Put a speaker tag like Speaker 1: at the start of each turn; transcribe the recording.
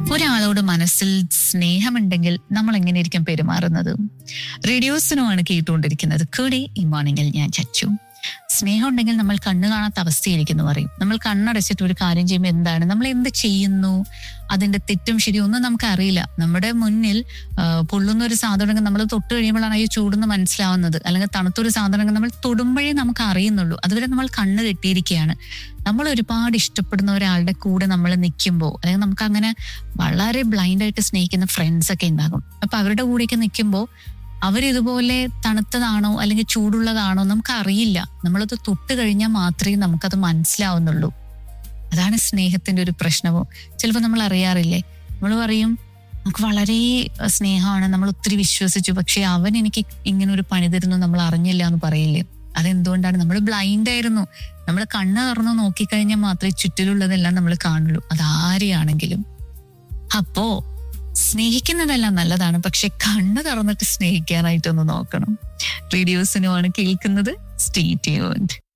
Speaker 1: ഒരാളോട് മനസ്സിൽ സ്നേഹമുണ്ടെങ്കിൽ നമ്മൾ എങ്ങനെയായിരിക്കും പെരുമാറുന്നത് റേഡിയോസിനുമാണ് കേട്ടുകൊണ്ടിരിക്കുന്നത് കൂടെ ഈ മോർണിംഗിൽ ഞാൻ ചച്ചു സ്നേഹം ഉണ്ടെങ്കിൽ നമ്മൾ കണ്ണു കാണാത്ത അവസ്ഥയായിരിക്കുന്നു പറയും നമ്മൾ കണ്ണടച്ചിട്ട് ഒരു കാര്യം ചെയ്യുമ്പോൾ എന്താണ് നമ്മൾ എന്ത് ചെയ്യുന്നു അതിന്റെ തെറ്റും ശരിയും ഒന്നും നമുക്ക് അറിയില്ല നമ്മുടെ മുന്നിൽ ആ, പൊള്ളുന്ന ഒരു സാധനം നമ്മൾ തൊട്ട് കഴിയുമ്പോഴാണ് ഈ ചൂടെന്ന് മനസ്സിലാവുന്നത് അല്ലെങ്കിൽ തണുത്തൊരു സാധനം നമ്മൾ തൊടുമ്പോഴേ നമുക്ക് അറിയുന്നുള്ളൂ അതുവരെ നമ്മൾ കണ്ണ് കെട്ടിയിരിക്കുകയാണ് നമ്മൾ ഒരുപാട് ഇഷ്ടപ്പെടുന്ന ഒരാളുടെ കൂടെ നമ്മൾ നിൽക്കുമ്പോൾ അല്ലെങ്കിൽ നമുക്ക് അങ്ങനെ വളരെ ബ്ലൈൻഡ് ആയിട്ട് സ്നേഹിക്കുന്ന ഫ്രണ്ട്സ് ഒക്കെ ഉണ്ടാകും അപ്പൊ അവരുടെ കൂടെയൊക്കെ നിൽക്കുമ്പോൾ അവരിതുപോലെ തണുത്തതാണോ അല്ലെങ്കിൽ ചൂടുള്ളതാണോ നമുക്ക് അറിയില്ല നമ്മളത് തൊട്ട് കഴിഞ്ഞാൽ മാത്രമേ നമുക്കത് മനസ്സിലാവുന്നുള്ളൂ അതാണ് സ്നേഹത്തിന്റെ ഒരു പ്രശ്നവും ചിലപ്പോൾ നമ്മൾ അറിയാറില്ലേ നമ്മൾ പറയും നമുക്ക് വളരെ സ്നേഹമാണ് നമ്മൾ ഒത്തിരി വിശ്വസിച്ചു പക്ഷെ അവൻ എനിക്ക് ഇങ്ങനെ ഒരു പണി തരുന്നു നമ്മൾ അറിഞ്ഞില്ല എന്ന് പറയില്ലേ അതെന്തുകൊണ്ടാണ് നമ്മൾ ബ്ലൈൻഡ് ആയിരുന്നു നമ്മൾ കണ്ണ് തുറന്ന് നോക്കിക്കഴിഞ്ഞാൽ മാത്രമേ ചുറ്റിലുള്ളതെല്ലാം നമ്മൾ കാണുള്ളൂ അതാരെയാണെങ്കിലും അപ്പോ സ്നേഹിക്കുന്നതെല്ലാം നല്ലതാണ് പക്ഷെ കണ്ണ് തുറന്നിട്ട് സ്നേഹിക്കാനായിട്ടൊന്ന് നോക്കണം റേഡിയോസിനുമാണ് കേൾക്കുന്നത് സ്റ്റേ ട്യൂൺഡ്